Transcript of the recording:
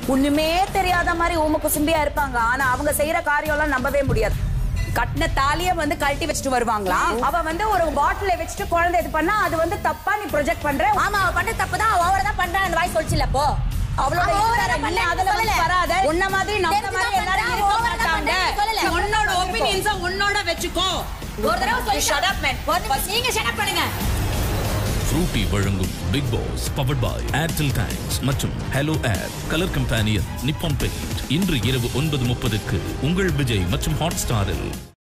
ஒண்ணுமே தெரியாத மாதிரி ஊம குசும்பியா இருப்பாங்க ஆனா அவங்க செய்யற காரியம் எல்லாம் நம்பவே முடியாது கட்டின தாலிய வந்து கழட்டி வச்சுட்டு வருவாங்களா அவ வந்து ஒரு பாட்டில வச்சுட்டு குழந்தை இது பண்ணா அது வந்து தப்பா நீ ப்ரொஜெக்ட் பண்ற ஆமா அவ பண்ண தப்பு தான் ஓவரா தான் பண்றான் அந்த வாய் சொல்லிச்சுல அப்போ அவளோட அவ over ஆ இதுதானே, பண்ணல, நீ அதுல வந்து சொல்லல. வராத உன்ன மாதிரி நம்ம தெரிஞ்சுதான் மாதிரி எல்லாரும் பண்றா, இருக்க over ஆ தான் மாட்டாங்க பண்றா, சொல்லல. உன்னோட ஒப்பீனியன்ஸ உன்னோட வச்சுக்கோ ஒரு தடவை சொல்லி shut up, man. ஒரு நிமிஷம் நீங்க ஷட் அப் பண்ணுங்க ஃப்ரூட்டி வழங்கும் Bigg Boss powered by Airtel thanks மற்றும் hello air colour companion Nippon paint இன்று இரவு ஒன்பது முப்பதுக்கு உங்கள் விஜய் மற்றும் ஹாட் ஸ்டாரில்